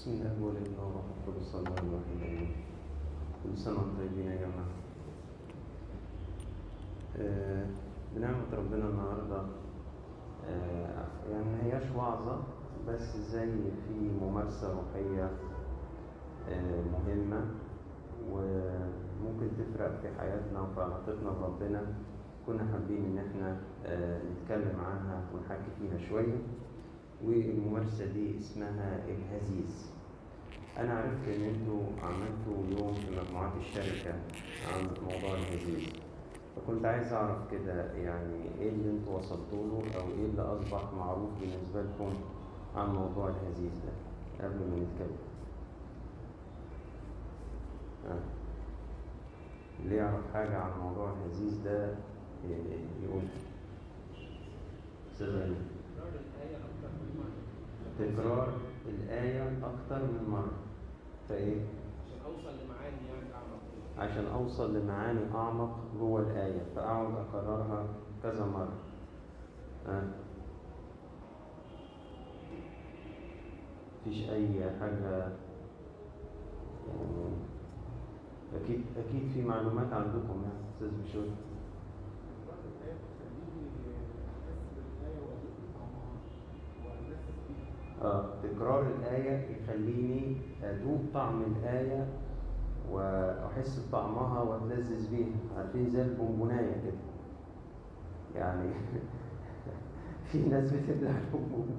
بسم الله والابن والروح القدس الله الواحد امين كل سنه وانتم طيبين يا جماعه آه، بنعمة ربنا النهاردة آه، يعني ما هياش وعظة بس زي في ممارسة روحية آه، مهمة وممكن تفرق في حياتنا وفي علاقتنا بربنا كنا حابين إن احنا آه، نتكلم عنها ونحكي فيها شوية والممارسة دي اسمها الهزيز أنا عرفت إن أنتوا عملتوا يوم في مجموعات الشركة عن موضوع الهزيز فكنت عايز أعرف كده يعني إيه اللي أنتوا وصلتوا له أو إيه اللي أصبح معروف بالنسبة لكم عن موضوع الهزيز ده قبل ما نتكلم آه. اللي يعرف حاجة عن موضوع الهزيز ده ي- يقول أستاذ غني تكرار الآية أكتر من مرة فإيه؟ عشان اوصل لمعاني يعني اعمق عشان أوصل لمعاني أعمق جوه الآية فأقعد أكررها كذا مرة آه. مفيش أي حاجة يعني أكيد أكيد في معلومات عندكم يعني أستاذ بشوي آه تكرار الآية يخليني أذوق طعم الآية وأحس بطعمها وأتلذذ بيها عارفين زي البونبوناية كده يعني في ناس بتبلع البونبون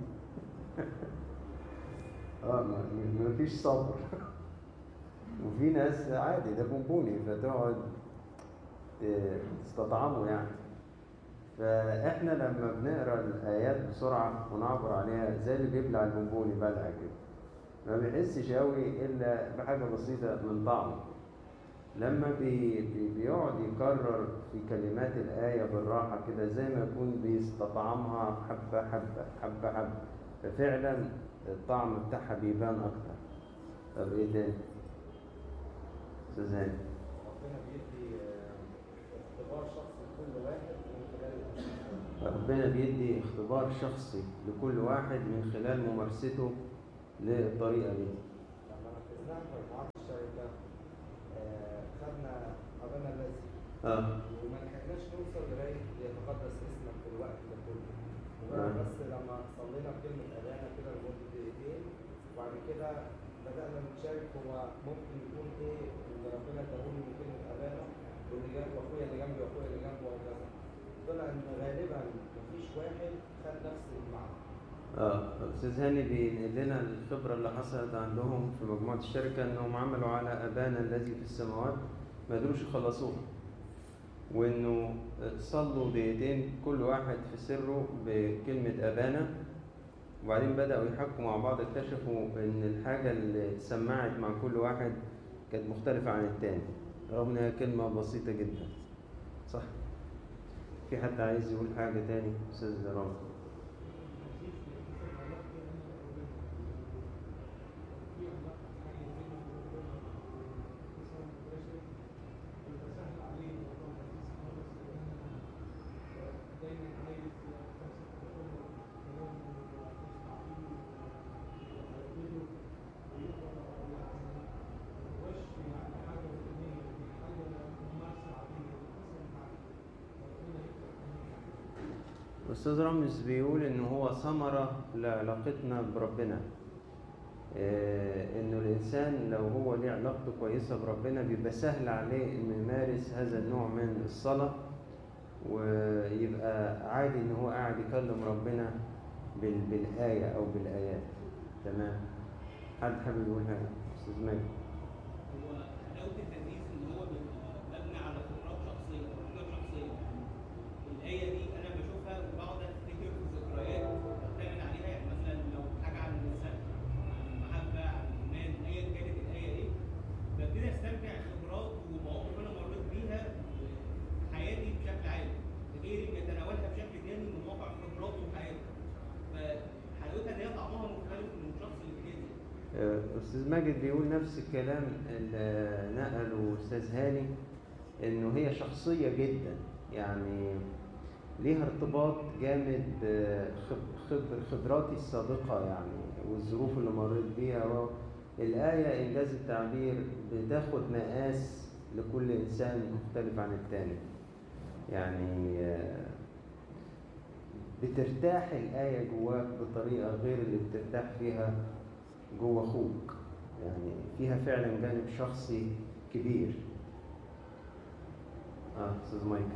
اه ما ما فيش صبر وفي ناس عادي ده بونبوني فتقعد ت- تستطعمه يعني فاحنا لما بنقرا الايات بسرعه ونعبر عليها زي اللي بيبلع البونبوني بلع كده ما بيحسش قوي الا بحاجه بسيطه من طعمه لما بي بي بيقعد يكرر في كلمات الآية بالراحة كده زي ما يكون بيستطعمها حبة حبة حبة حبة ففعلا الطعم بتاعها بيبان أكتر طب إيه تاني؟ أستاذ هاني ربنا بيدي آه، اختبار شخصي لكل واحد من خلال ربنا بيدي اختبار شخصي لكل واحد من خلال ممارسته للطريقة دي لما ركزنا في مجموعات الشركه آه، خدنا ابانا الذي اه وما لحقناش نوصل لغايه يتقدس اسمك في الوقت ده كله آه. مجرد بس لما صلينا كلمه ابانا كده لمده دقيقتين وبعد كده بدانا نتشارك هو ممكن يكون ايه اللي ربنا اداهولي من كلمه ابانا واللي جنبي واخويا اللي جنبي واخويا اللي جنبه وهكذا طلع ان غالبا مفيش واحد خد نفس المعنى اه استاذ هاني بينقل لنا الخبره اللي حصلت عندهم في مجموعه الشركه انهم عملوا على ابانا الذي في السماوات ما قدروش يخلصوها وانه صلوا دقيقتين كل واحد في سره بكلمه ابانا وبعدين بداوا يحكوا مع بعض اكتشفوا ان الحاجه اللي سمعت مع كل واحد كانت مختلفه عن التاني رغم انها كلمه بسيطه جدا صح في حد عايز يقول حاجه تاني استاذ رامي أستاذ رامز بيقول إن هو ثمرة لعلاقتنا بربنا آه، إنه الإنسان لو هو ليه علاقته كويسة بربنا بيبقى سهل عليه إنه يمارس هذا النوع من الصلاة ويبقى عادي إن هو قاعد يكلم ربنا بال- بالآية أو بالآيات تمام حد حابب يقول حاجة أستاذ ماجد هو حلاوه التدريس ان هو بيبقى مبني على خبرات شخصيه خبرات شخصيه الايه دي انا بشوفها وبقعد افتكر في ذكريات بتعمل عليها يعني مثلا لو حاجه عن النساء عن المحبه عن الايمان ايا كانت الايه ايه ببتدي استرجع خبرات ومواقف انا مريت بيها في حياتي بشكل عام غيري بيتناولها بشكل تاني من واقع خبراته في حياته فحلاوتها ان هي طعمها مختلف من شخص للتاني آه، أستاذ ماجد بيقول نفس الكلام اللي نقله أستاذ هاني إنه هي شخصية جدا يعني ليها ارتباط جامد بخب- خب- خبراتي السابقة يعني والظروف اللي مريت بيها و- الآية إنجاز التعبير بتاخد مقاس لكل إنسان مختلف عن التاني يعني آه، بترتاح الآية جواك بطريقة غير اللي بترتاح فيها جوا أخوك يعني فيها فعلا جانب شخصي كبير اه استاذ مايكل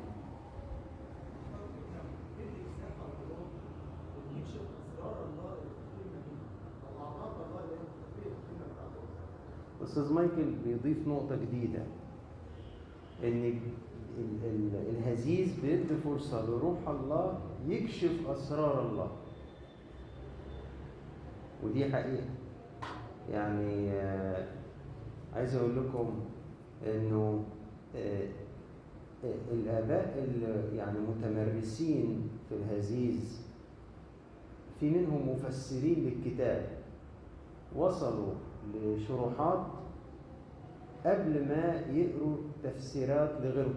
استاذ مايكل بيضيف نقطة جديدة ان ال- ال- الهزيز بيدي فرصة لروح الله يكشف اسرار الله ودي حقيقة يعني آه، عايز اقول لكم انه آه، آه، الاباء اللي يعني متمرسين في الهزيز في منهم مفسرين للكتاب وصلوا لشروحات قبل ما يقروا تفسيرات لغيرهم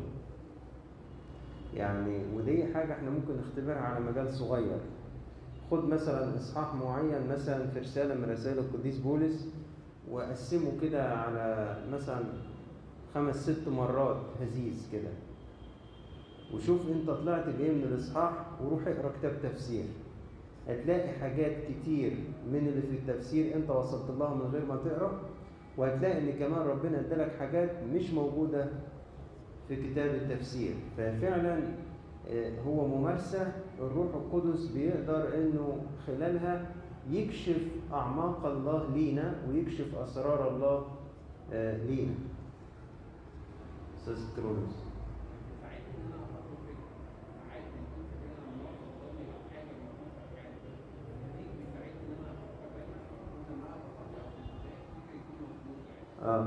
يعني ودي حاجة احنا ممكن نختبرها على مجال صغير خد مثلا اصحاح معين مثلا في رسالة من رسائل القديس بولس وقسمه كده على مثلا خمس ست مرات هزيز كده وشوف انت طلعت بايه من الاصحاح وروح اقرا كتاب تفسير هتلاقي حاجات كتير من اللي في التفسير انت وصلت لها من غير ما تقرا وهتلاقي ان كمان ربنا ادالك حاجات مش موجوده في كتاب التفسير ففعلا آه، هو ممارسه الروح القدس بيقدر انه خلالها يكشف اعماق الله لينا ويكشف اسرار الله آه، لينا استاذ كرولوس اه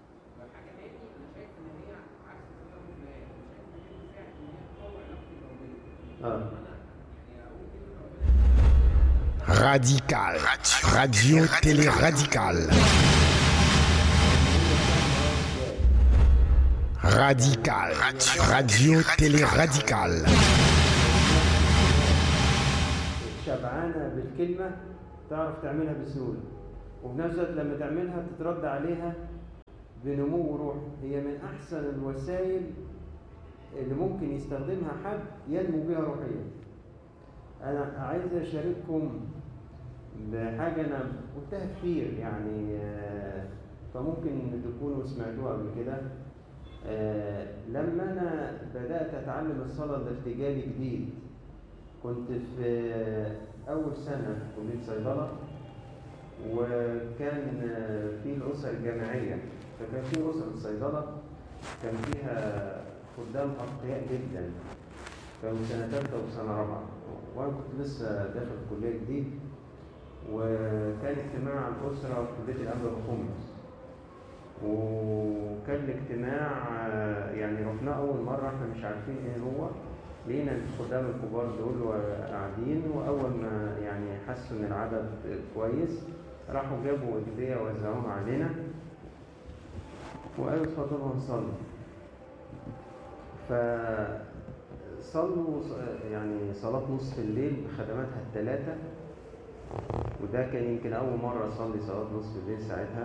اه Radical. Radio Télé Radical. Radical. Radio Télé Radical. شبعانه بالكلمه تعرف تعملها بسهوله وفي نفس الوقت لما تعملها تترد عليها بنمو روح هي من احسن الوسائل اللي ممكن يستخدمها حد ينمو بها روحيا انا عايز اشارككم بحاجه انا قلتها كتير يعني آه، فممكن تكونوا سمعتوها قبل كده آه، لما انا بدات اتعلم الصلاه الارتجالي جديد كنت في اول سنه في كليه صيدله وكان آه، في الاسر الجامعيه فكان في اسره صيدله كان فيها خدام اتقياء جدا كانوا سنه ثالثه وسنه رابعه وانا كنت لسه داخل الكليه جديد وكان اجتماع الاسره في بيت الاب الخمس وكان الاجتماع آه، يعني رحناه اول مره احنا مش عارفين ايه هو لقينا الخدام الكبار دول قاعدين واول ما يعني حسوا ان العدد كويس راحوا جابوا اجبيه وزعوها علينا وقالوا اتفضلوا نصلي فصلوا ص- يعني صلاة نصف الليل بخدماتها الثلاثة وده كان يمكن أول مرة أصلي صلاة نصف الليل ساعتها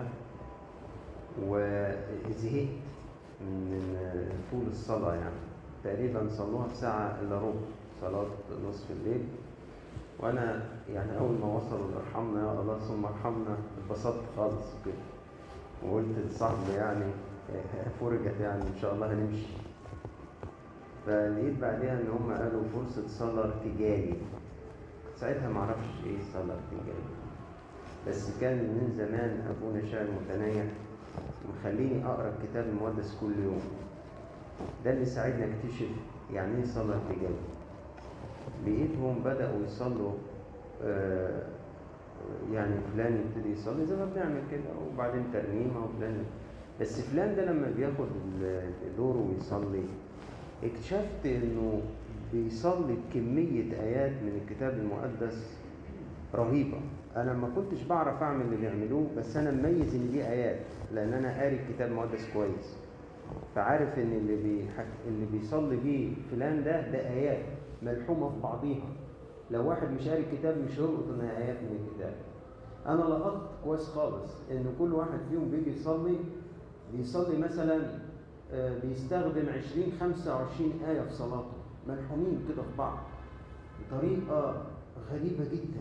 وزهقت من طول الصلاة يعني تقريبا صلوها في ساعة إلا ربع صلاة نصف الليل وأنا يعني أول ما وصلوا ارحمنا يا الله ثم ارحمنا اتبسطت خالص وكده وقلت لصاحبي يعني فرجت يعني إن شاء الله هنمشي فلقيت بعدها إن هم قالوا فرصة صلاة ارتجالي ساعتها معرفش إيه صلاة ارتجالي بس كان من زمان أبونا شاعر متنيح مخليني أقرأ الكتاب المقدس كل يوم ده اللي ساعدني اكتشف يعني ايه صلاة ارتجال لقيتهم بدأوا يصلوا آه، يعني فلان يبتدي يصلي زي ما بنعمل كده وبعدين ترنيمة وفلان بس فلان ده لما بياخد ال- دوره ويصلي اكتشفت انه بيصلي بكمية آيات من الكتاب المقدس رهيبة أنا ما كنتش بعرف أعمل اللي بيعملوه بس أنا مميز إن دي آيات لأن أنا قاري الكتاب المقدس كويس فعارف ان اللي بيحك... اللي بيصلي بيه فلان ده ده ايات ملحومه في بعضيها لو واحد مش قاري الكتاب مش هيلقط انها ايات من الكتاب انا لقطت كويس خالص ان كل واحد فيهم بيجي يصلي بيصلي مثلا آه، بيستخدم 20 25 آية في صلاته ملحومين كده في بعض بطريقة غريبة جدا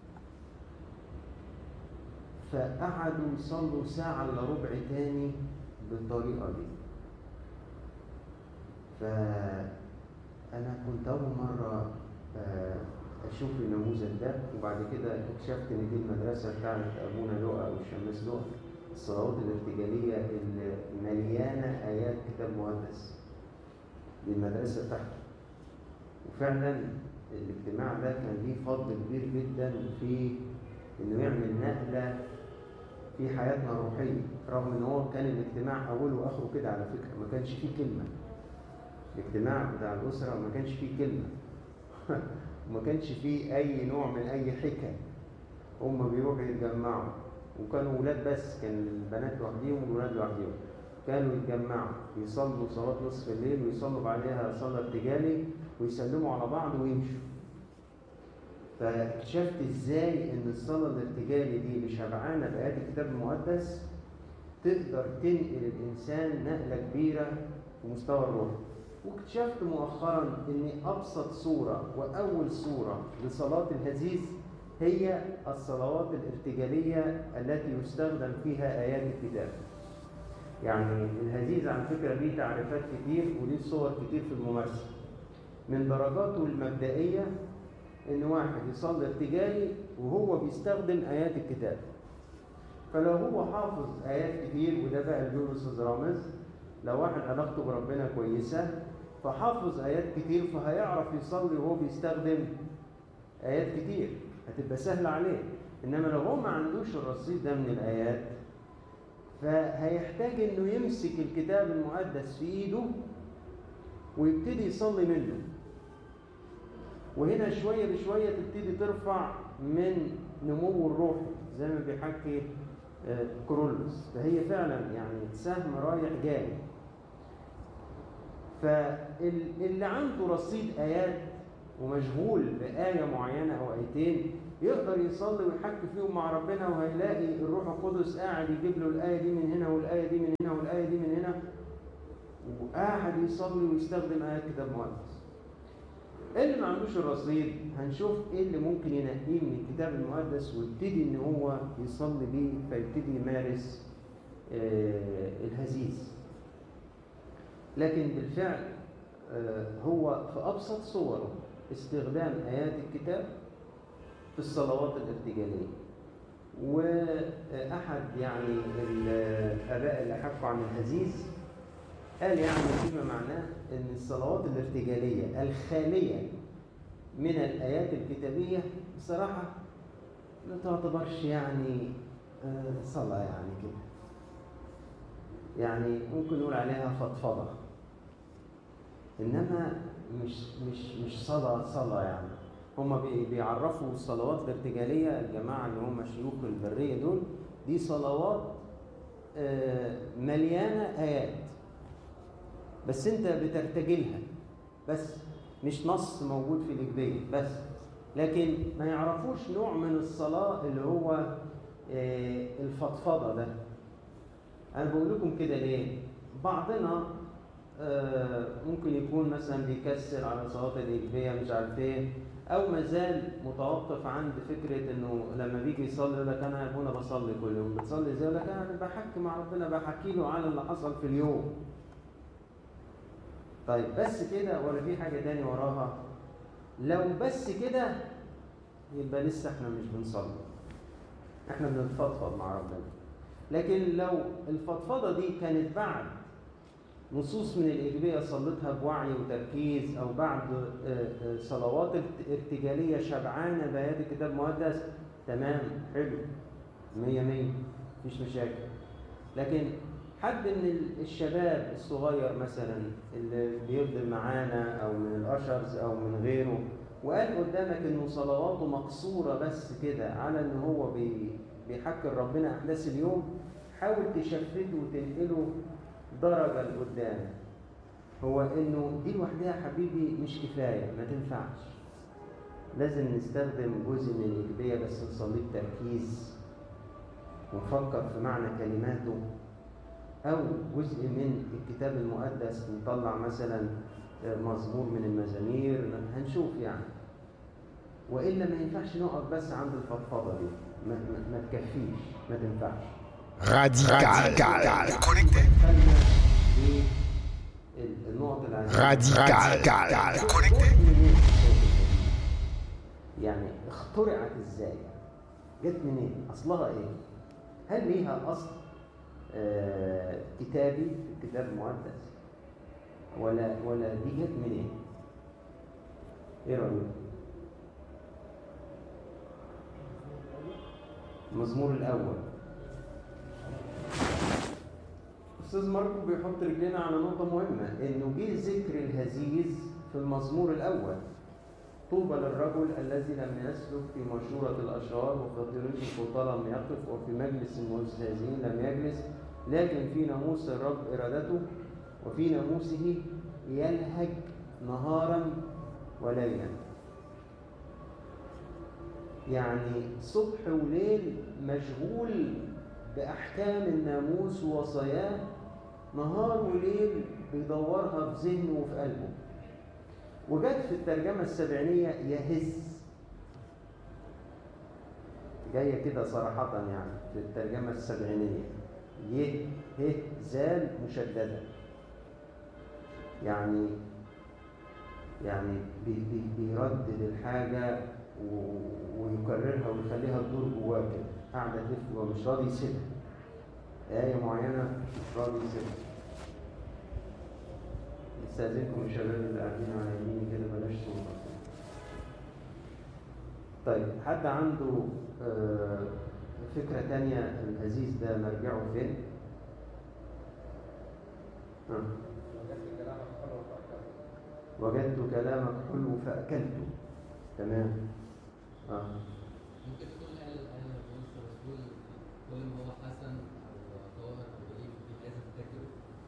فقعدوا يصلوا ساعة إلا ربع تاني بالطريقة دي فأنا كنت أول مرة آه، أشوف النموذج ده وبعد كده اكتشفت إن دي المدرسة بتاعت أبونا لؤى أو الشماس لؤى الصلوات الارتجالية اللي مليانة آيات كتاب مقدس دي المدرسة بتاعته وفعلا الاجتماع ده كان ليه فضل كبير جدا في انه يعمل نقله في حياتنا الروحيه رغم ان هو كان الاجتماع اوله واخره كده على فكره ما كانش فيه كلمه الاجتماع بتاع الاسره ما كانش فيه كلمه وما كانش فيه اي نوع من اي حكم هم بيروحوا يتجمعوا وكانوا ولاد بس كان البنات لوحديهم والولاد لوحديهم كانوا يتجمعوا يصلوا صلاة نصف الليل ويصلوا بعدها صلاة ارتجالي ويسلموا على بعض ويمشوا فاكتشفت ازاي ان الصلاة الارتجالي دي اللي شبعانة بآيات الكتاب المقدس تقدر تنقل الإنسان نقلة كبيرة في مستوى الروح واكتشفت مؤخرا ان ابسط صورة واول صورة لصلاة الهزيز هي الصلوات الارتجالية التي يستخدم فيها آيات الكتاب يعني الهزيز على فكرة ليه تعريفات كتير وليه صور كتير في الممارسة من درجاته المبدئية إن واحد يصلي ارتجالي وهو بيستخدم آيات الكتاب فلو هو حافظ آيات كتير وده بقى اللي بيقوله أستاذ رامز لو واحد علاقته بربنا كويسة فحافظ آيات كتير فهيعرف يصلي وهو بيستخدم آيات كتير هتبقى سهلة عليه إنما لو هو ما عندوش الرصيد ده من الآيات فهيحتاج إنه يمسك الكتاب المقدس في إيده ويبتدي يصلي منه وهنا شوية بشوية تبتدي ترفع من نمو الروح زي ما بيحكي آه، كرولوس فهي فعلا يعني سهم رايح جاي فاللي عنده رصيد آيات ومشغول بآية معينة أو آيتين يقدر يصلي ويحكي فيهم مع ربنا وهيلاقي الروح القدس قاعد يجيب له الآية دي من هنا والآية دي من هنا والآية دي من هنا وقاعد يصلي ويستخدم آيات كتاب مقدس اللي ما عندوش الرصيد هنشوف ايه اللي ممكن ينقيه من الكتاب المقدس ويبتدي ان هو يصلي بيه فيبتدي يمارس آه، الهزيز لكن بالفعل آه، هو في ابسط صوره استخدام ايات الكتاب في الصلوات الارتجاليه واحد يعني الاباء اللي حكوا عن الهزيز قال يعني فيما معناه ان الصلوات الارتجاليه الخاليه من الايات الكتابيه بصراحه ما تعتبرش يعني آه، صلاه يعني كده يعني ممكن نقول عليها فضفضه انما مش مش مش صلاه صلاه يعني هما بي- بيعرفوا الصلوات الارتجاليه الجماعه اللي هم شيوخ البريه دول دي صلوات آه، مليانه ايات بس انت بترتجلها بس مش نص موجود في الاجبيه بس لكن ما يعرفوش نوع من الصلاه اللي هو آه، الفضفضه ده انا بقول لكم كده ليه بعضنا آه، ممكن يكون مثلا بيكسل على صلاه الاجبيه مش عارف ايه او مازال متوقف عند فكره انه لما بيجي يصلي يقول لك انا يا ابونا بصلي كل يوم بتصلي ازاي يقول لك انا بحكي مع ربنا بحكي له على اللي حصل في اليوم طيب بس كده ولا في حاجه تاني وراها لو بس كده يبقى لسه احنا مش بنصلي احنا بنتفضفض مع ربنا لكن لو الفضفضه دي كانت بعد نصوص من الإيجابية صليتها بوعي وتركيز أو بعد آه، آه، صلوات ارت- ارتجالية شبعانة بآيات الكتاب المقدس تمام حلو مية مية مفيش مشاكل لكن حد من ال- الشباب الصغير مثلا اللي بيخدم معانا أو من الأشرز أو من غيره وقال قدامك إنه صلواته مقصورة بس كده على إن هو بي بيحكي ربنا أحداث اليوم حاول تشفته وتنقله درجة لقدام هو انه دي لوحدها يا حبيبي مش كفاية ما تنفعش لازم نستخدم جزء من الإيجابية بس نصليه بتركيز ونفكر في معنى كلماته أو جزء من الكتاب المقدس نطلع مثلا مزمور من المزامير هنشوف يعني وإلا ما ينفعش نقف بس عند الفضفضة دي ما, ما, ما تكفيش ما تنفعش Radical. خلينا النقط اللي عايزين Radical. يعني اخترعت ازاي؟ جت منين؟ اصلها ايه؟ هل ليها اصل آه كتابي في الكتاب المقدس؟ ولا ولا دي جت منين؟ ايه رايك؟ المزمور الاول استاذ ماركو بيحط رجلنا على نقطه مهمه انه جه ذكر الهزيز في المزمور الاول طوبى للرجل الذي لم يسلك في مشورة الأشرار وفي طريق الخطى لم يقف وفي مجلس المستهزئين لم يجلس لكن في ناموس الرب إرادته وفي ناموسه يلهج نهارا وليلا يعني صبح وليل مشغول بأحكام الناموس ووصاياه نهار وليل بيدورها في ذهنه وفي قلبه وجت في الترجمة السبعينية يهز جاية كده صراحة يعني في الترجمة السبعينية يه ه زال مشددة يعني يعني بي بي بيردد الحاجة و- ويكررها ويخليها تدور جواه كده قاعدة تلف ومش راضي يسيبها آية معينة مش راضي يسيبها استاذنكم الشباب اللي قاعدين على يميني كده بلاش صوت طيب حد عنده آه، فكرة تانية الهزيز ده مرجعه فين؟ آه. وجدت كلامك حلو فأكلت. وجدت كلامك حلو فأكلته تمام آه. ممكن تكون قال قال بولس الرسول كل ما هو حسن او طاهر او ضعيف دي لازم تفتكره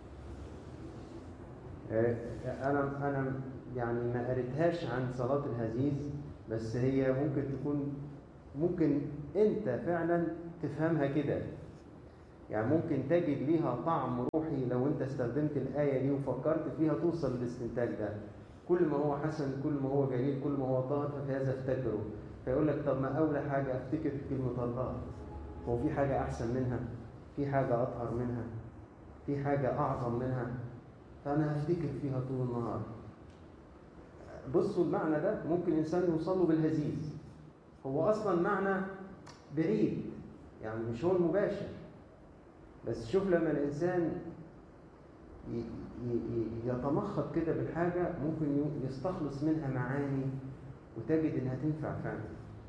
آه، انا انا يعني ما قريتهاش عن صلاه الهزيز بس هي ممكن تكون ممكن انت فعلا تفهمها كده يعني ممكن تجد ليها طعم روحي لو انت استخدمت الايه دي وفكرت فيها توصل للاستنتاج ده كل ما هو حسن كل ما هو جميل كل ما هو طاهر ففي هذا افتكره فيقول لك طب ما اولى حاجه افتكر كلمه الله هو في حاجه احسن منها في حاجه اطهر منها في حاجه اعظم منها فأنا هفتكر فيها طول النهار بصوا المعنى ده ممكن الإنسان يوصل له بالهزيز هو أصلا معنى بعيد يعني مش هو المباشر بس شوف لما الإنسان ي- ي- ي- يتمخض كده بالحاجة ممكن ي- يستخلص منها معاني وتجد إنها تنفع فعلا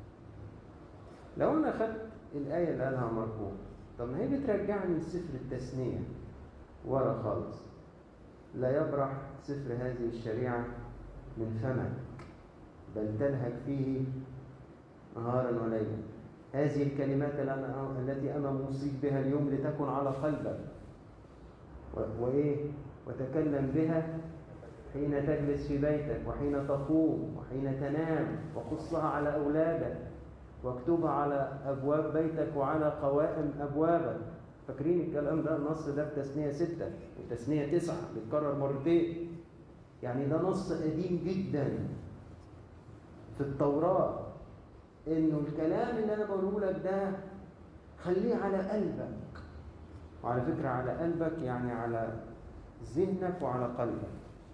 لو أنا أخدت الآية اللي قالها مركوب طب ما هي بترجعني لسفر التثنية ورا خالص لا يبرح سفر هذه الشريعة من فمك بل تلهج فيه نهارا وليلا هذه الكلمات اللي أنا- التي أنا موصيك بها اليوم لتكن على قلبك و- وإيه وتكلم بها حين تجلس في بيتك وحين تقوم وحين تنام وقصها على أولادك واكتبها على أبواب بيتك وعلى قوائم أبوابك فاكرين الكلام ده النص ده في تثنية ستة وتثنية تسعة بيتكرر مرتين يعني ده نص قديم جدا في التوراة إنه الكلام اللي أنا بقوله لك ده خليه على قلبك وعلى فكرة على قلبك يعني على ذهنك وعلى قلبك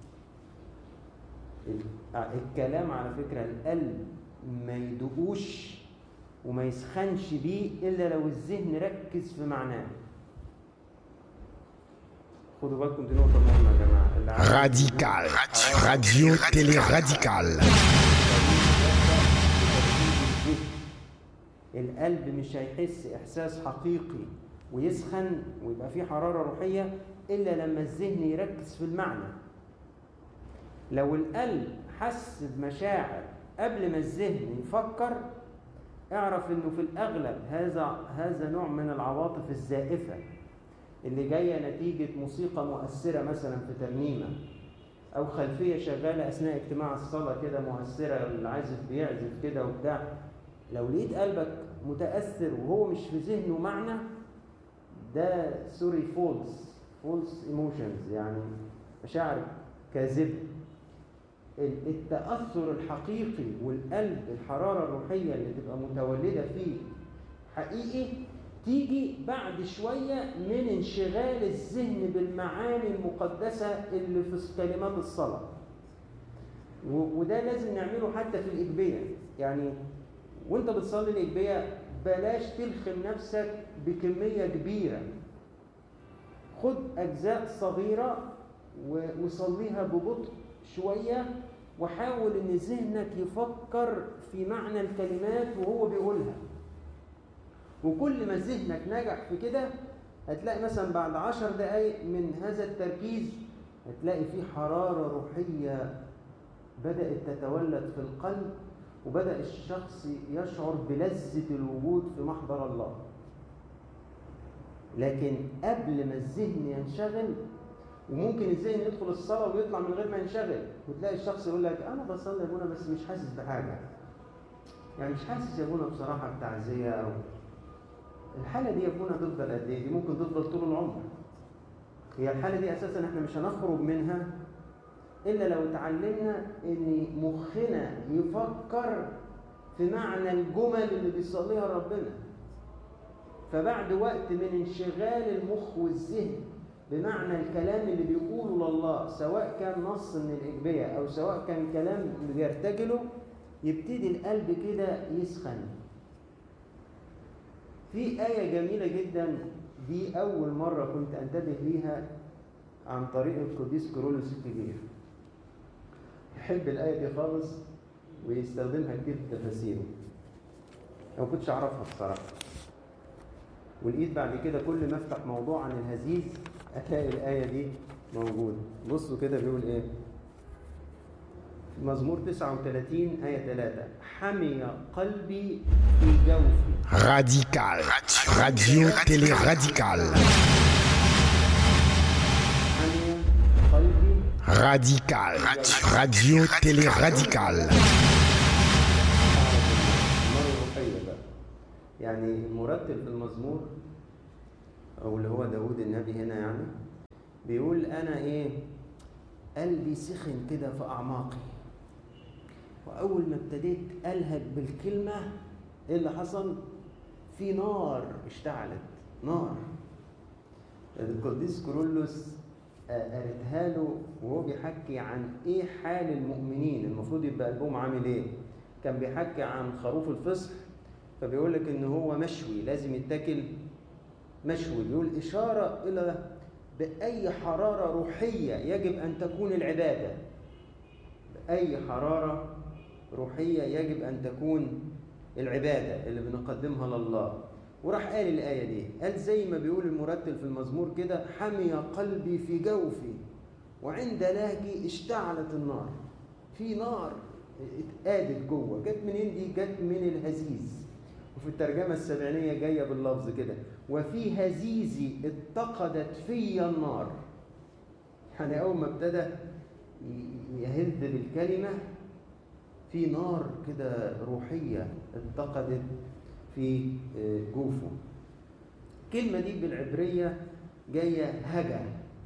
ال- الكلام على فكرة القلب ما يدقوش وما يسخنش بيه إلا لو الذهن ركز في معناه خدوا بالكم دي نقطة مهمة يا جماعة اللي عايز- Radical. Radio Télé Radical. القلب مش هيحس احساس حقيقي ويسخن ويبقى فيه حراره روحيه الا لما الذهن يركز في المعنى لو القلب حس بمشاعر قبل ما الذهن يفكر اعرف انه في الاغلب هذا هذا نوع من العواطف الزائفه اللي جايه نتيجه موسيقى مؤثره مثلا في ترنيمه او خلفيه شغاله اثناء اجتماع الصلاه كده مؤثره العازف بيعزف كده وبتاع لو لقيت قلبك متاثر وهو مش في ذهنه معنى ده سوري فولس فولس ايموشنز يعني مشاعر كاذبه ال- التاثر الحقيقي والقلب الحراره الروحيه اللي تبقى متولده فيه حقيقي تيجي بعد شويه من انشغال الذهن بالمعاني المقدسه اللي في كلمات الصلاه و- وده لازم نعمله حتى في الإجبية يعني وانت بتصلي الإجبية بلاش تلخم نفسك بكمية كبيرة خد أجزاء صغيرة و- وصليها ببطء شوية وحاول إن ذهنك يفكر في معنى الكلمات وهو بيقولها وكل ما ذهنك نجح في كده هتلاقي مثلا بعد عشر دقايق من هذا التركيز هتلاقي في حرارة روحية بدأت تتولد في القلب وبدأ الشخص يشعر بلذة الوجود في محضر الله لكن قبل ما الذهن ينشغل وممكن الذهن يدخل الصلاة ويطلع من غير ما ينشغل وتلاقي الشخص يقول لك أنا بصلي يا أبونا بس مش حاسس بحاجة يعني مش حاسس يا أبونا بصراحة بتعزية أو الحالة دي يا أبونا تفضل قد إيه؟ دي ممكن تفضل طول العمر هي الحالة دي أساسا إحنا مش هنخرج منها إلا لو اتعلمنا إن مخنا يفكر في معنى الجمل اللي بيصليها ربنا فبعد وقت من انشغال المخ والذهن بمعنى الكلام اللي بيقوله لله سواء كان نص من الإجبية أو سواء كان كلام بيرتجله يبتدي القلب كده يسخن في آية جميلة جدا دي أول مرة كنت أنتبه ليها عن طريق القديس كرولوس الكبير يحب الآية دي خالص ويستخدمها كتير في تفاسيره أنا ما كنتش أعرفها الصراحة ولقيت بعد كده كل ما أفتح موضوع عن الهزيز ألاقي الآية دي موجودة بصوا كده بيقول إيه مزمور 39 آية 3 حمي قلبي في جوفي Radical. Radio Télé Radical. حمي قلبي Radical. Radio Télé Radical. النار الروحية بقى يعني المرتل في المزمور أو اللي هو داود النبي هنا يعني بيقول أنا إيه قلبي سخن كده في أعماقي وأول ما ابتديت ألهج بالكلمة إيه اللي حصل؟ في نار اشتعلت نار القديس كورولوس آه، قالتها له وهو بيحكي عن ايه حال المؤمنين المفروض يبقى قلبهم عامل ايه كان بيحكي عن خروف الفصح فبيقول لك ان هو مشوي لازم يتاكل مشوي بيقول اشاره الى باي حراره روحيه يجب ان تكون العباده باي حراره روحيه يجب ان تكون العباده اللي بنقدمها لله وراح قال الآية دي قال زي ما بيقول المرتل في المزمور كده حمي قلبي في جوفي وعند لاهجي اشتعلت النار في نار اتقادت جوه جت منين دي جت من الهزيز وفي الترجمة السبعينية جاية باللفظ كده وفي هزيزي اتقدت في النار يعني أول ما ابتدى ي- يهز بالكلمة في نار كده روحية اتقدت في جوفه الكلمة دي بالعبرية جاية هجا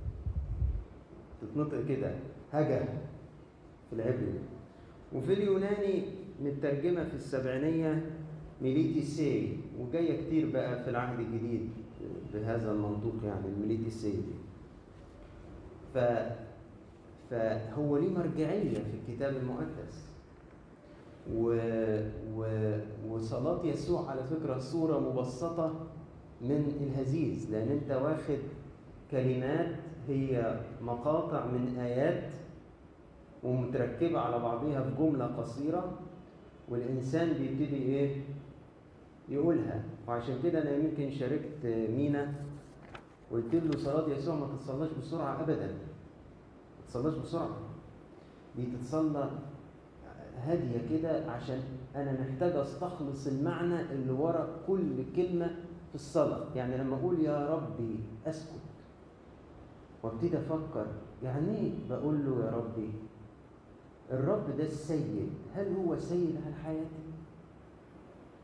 تتنطق كده هجا في العبري وفي اليوناني مترجمة في السبعينية ميليتي سي وجاية كتير بقى في العهد الجديد بهذا المنطوق يعني الميليتي سي دي ف فهو ليه مرجعية في الكتاب المقدس و... و... وصلاة يسوع على فكرة صورة مبسطة من الهزيز لأن أنت واخد كلمات هي مقاطع من آيات ومتركبة على بعضها في جملة قصيرة والإنسان بيبتدي إيه؟ يقولها وعشان كده أنا يمكن شاركت مينا قلت له صلاة يسوع ما تتصلاش بسرعة أبدا ما تتصلاش بسرعة دي تتصلى هادية كده عشان أنا محتاج أستخلص المعنى اللي ورا كل كلمة في الصلاة يعني لما أقول يا ربي أسكت وابتدي أفكر يعني إيه بقول له يا ربي الرب ده السيد هل هو سيد على حياتي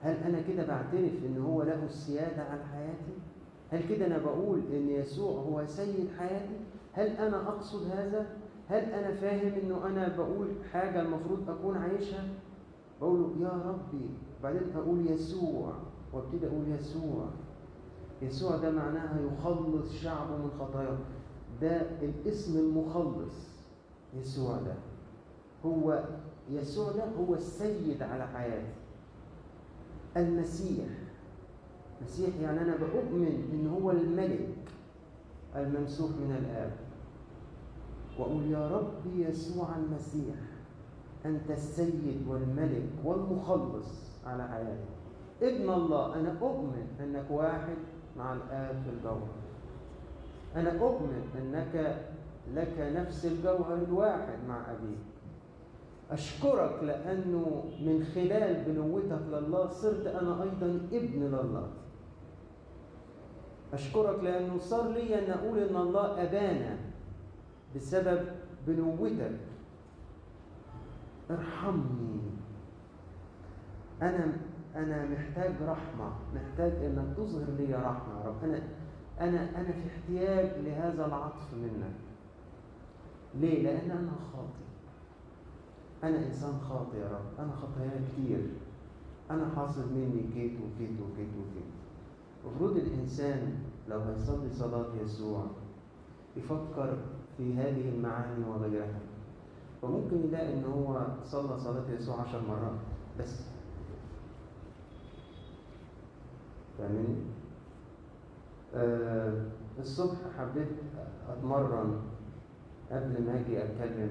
هل انا كده بعترف ان هو له السياده على حياتي هل كده انا بقول ان يسوع هو سيد حياتي هل انا اقصد هذا هل انا فاهم انه انا بقول حاجه المفروض اكون عايشها بقول له يا ربي بعدين اقول يسوع وابتدي اقول يسوع يسوع ده معناها يخلص شعبه من خطاياه ده الاسم المخلص يسوع ده هو يسوع ده هو السيد على حياتي المسيح مسيح يعني انا بؤمن ان هو الملك الممسوح من الاب واقول يا ربي يسوع المسيح انت السيد والملك والمخلص على حياتي ابن الله انا اؤمن انك واحد مع الاب في الجوهر انا اؤمن انك لك نفس الجوهر الواحد مع ابيك أشكرك لأنه من خلال بنوتك لله صرت أنا أيضا ابن لله أشكرك لأنه صار لي أن أقول أن الله أبانا بسبب بنوتك ارحمني أنا أنا محتاج رحمة محتاج أنك تظهر لي رحمة يا رب أنا أنا أنا في احتياج لهذا العطف منك ليه؟ لأن أنا خاطئ أنا إنسان خاطئ يا رب أنا خطاياي كتير أنا حاصل مني كيت وكيت وكيت وكيت المفروض الإنسان لو هيصلي صلاة يسوع يفكر في هذه المعاني وغيرها فممكن يلاقي إن هو صلى صلاة يسوع عشر مرات بس فاهمني؟ آه الصبح حبيت أتمرن قبل ما أجي أتكلم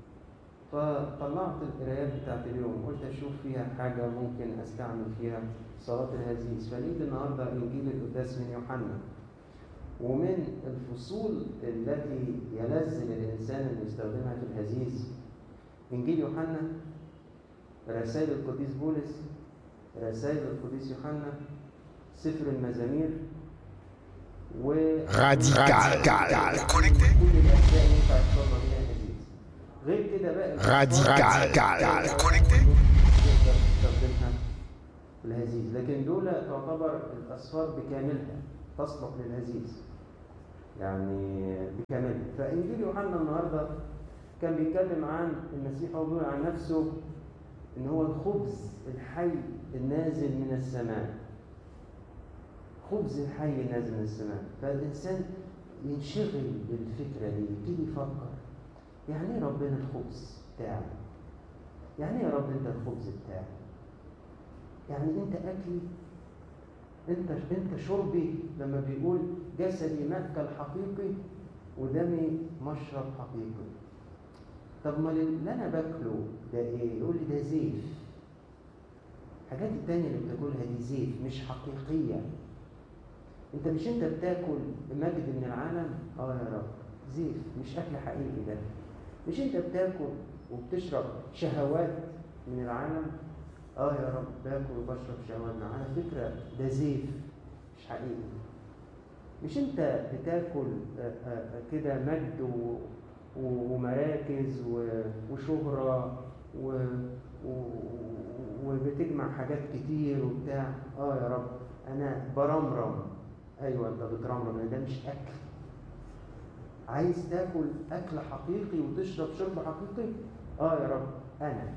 فطلعت القرايات بتاعت اليوم قلت اشوف فيها حاجه ممكن استعمل فيها صلاه الهزيز فلقيت النهارده انجيل القداس من يوحنا ومن الفصول التي يلذ للانسان ان يستخدمها في الهزيز انجيل يوحنا رسائل القديس بولس رسائل القديس يوحنا سفر المزامير و Radical. كل الاجزاء ينفع تصلى بيها هزيز غير كده بقى Radical. تقدر تستخدمها في الهزيز لكن دول تعتبر الاسفار بكاملها تصلح للهزيز يعني بكاملها فانجيل يوحنا النهارده كان بيتكلم عن المسيح هو بيقول عن نفسه ان هو الخبز الحي النازل من السماء خبز الحي النازل من السماء فالانسان ينشغل بالفكره دي يبتدي يفكر يعني ايه ربنا الخبز بتاعي يعني ايه يا رب انت الخبز بتاعي يعني انت اكلي انت انت شربي لما بيقول جسدي مأكل حقيقي ودمي مشرب حقيقي طب ما اللي انا باكله ده ايه يقول لي ده زيف الحاجات التانية اللي بتاكلها دي زيف مش حقيقية انت مش انت بتاكل مجد من العالم اه يا رب زيف مش اكل حقيقي ده مش انت بتاكل وبتشرب شهوات من العالم اه يا رب باكل وبشرب شهوات من على فكره ده زيف مش حقيقي مش انت بتاكل آه، آه، كده مجد و- و- ومراكز و- وشهره و- و- وبتجمع حاجات كتير وبتاع اه يا رب انا برمرم ايوه انت بترمرم لأن ده مش اكل عايز تاكل اكل حقيقي وتشرب شرب حقيقي اه يا رب انا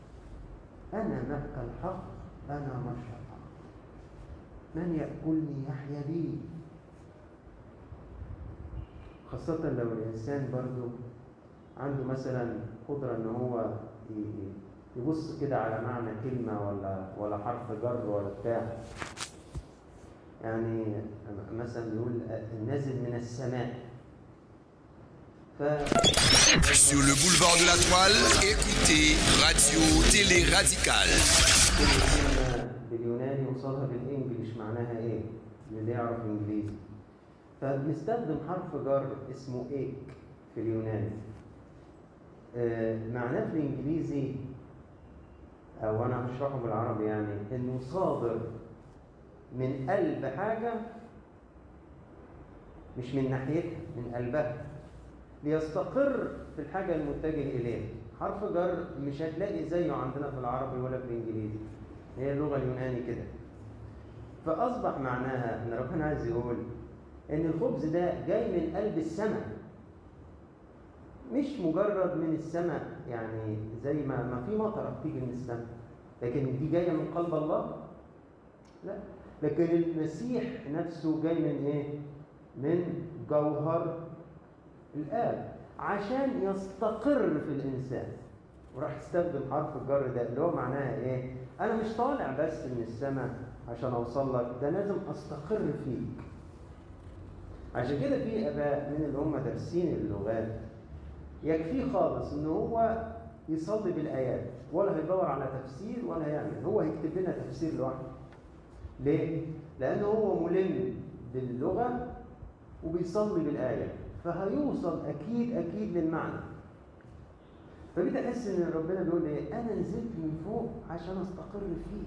انا ماكل حق انا مشرب حق من ياكلني يحيا بي خاصة لو الإنسان برضو عنده مثلا قدرة إن هو ي- يبص كده على معنى كلمة ولا ولا حرف جر ولا بتاع يعني مثلا بيقول النازل من السماء ف Sur le boulevard de la Toile, écoutez Radio Télé Radicale. كلمة باليوناني وصلها بالانجلش معناها ايه؟ اللي يعرف انجليزي. فبنستخدم حرف جر اسمه ايك في اليوناني. آه، معناه في الانجليزي او انا هشرحه بالعربي يعني انه صادر من قلب حاجه مش من ناحيتها من قلبها ليستقر في الحاجه المتجه اليها حرف جر مش هتلاقي زيه عندنا في العربي ولا في الانجليزي هي اللغة اليوناني كده فأصبح معناها إن ربنا عايز يقول إن الخبز ده جاي من قلب السماء مش مجرد من السماء يعني زي ما ما في مطره بتيجي من السماء لكن دي جايه من قلب الله لا لكن المسيح نفسه جاي من ايه من جوهر الاب عشان يستقر في الانسان وراح يستخدم حرف الجر ده اللي هو معناها ايه انا مش طالع بس من السماء عشان اوصل لك ده لازم استقر فيك عشان كده في اباء من اللي هم دارسين اللغات يكفيه خالص ان هو يصلي بالايات ولا هيدور على تفسير ولا هيعمل هو هيكتب لنا تفسير لوحده ليه لانه هو ملم باللغه وبيصلي بالايه فهيوصل اكيد اكيد للمعنى فبقيت احس ان ربنا بيقول ايه انا نزلت من فوق عشان استقر فيك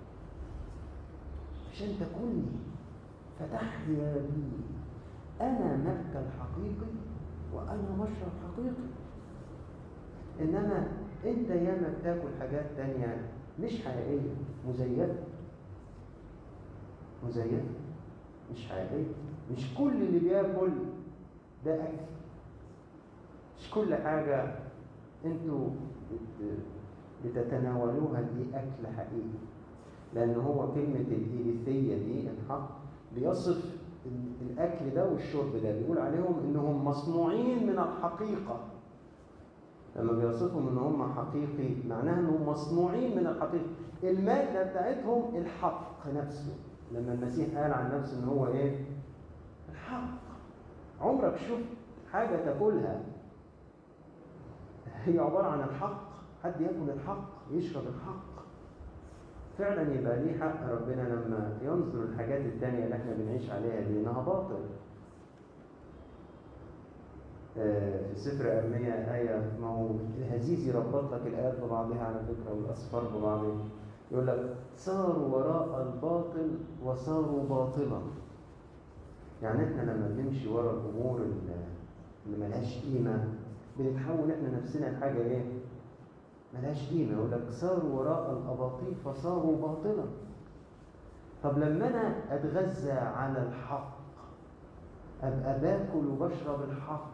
عشان تكوني فتحيا بي انا مأكل حقيقي وانا مشرب حقيقي انما انت ياما بتاكل حاجات تانية مش حقيقية مزيفة مزيفة مش حقيقية مش كل اللي بياكل ده اكل مش كل حاجة انتوا بت- بتتناولوها دي اكل حقيقي لان هو كلمة الإيريثية دي الحق بيصف ال- الاكل ده والشرب ده بيقول عليهم انهم مصنوعين من الحقيقة لما بيوصفهم ان هم حقيقي معناها انهم مصنوعين من الحقيقة المادة بتاعتهم الحق نفسه لما المسيح قال عن نفسه ان هو ايه الحق عمرك شفت حاجة تاكلها هي عبارة عن الحق حد ياكل الحق يشرب الحق فعلا يبقى ليه حق ربنا لما ينظر الحاجات التانية اللي احنا بنعيش عليها دي انها باطل آه، في سفر أرميا آية ما هو الهزيز يربط لك الآيات ببعضها على فكرة والأسفار ببعضها يقول لك صاروا وراء الباطل وصاروا باطلا يعني احنا لما بنمشي ورا الأمور اللي- اللي ملهاش قيمة بنتحول احنا نفسنا لحاجة ايه؟ ملهاش قيمة يقول لك صاروا وراء الأباطيل فصاروا باطلا طب لما أنا أتغذى على الحق أبقى باكل وبشرب الحق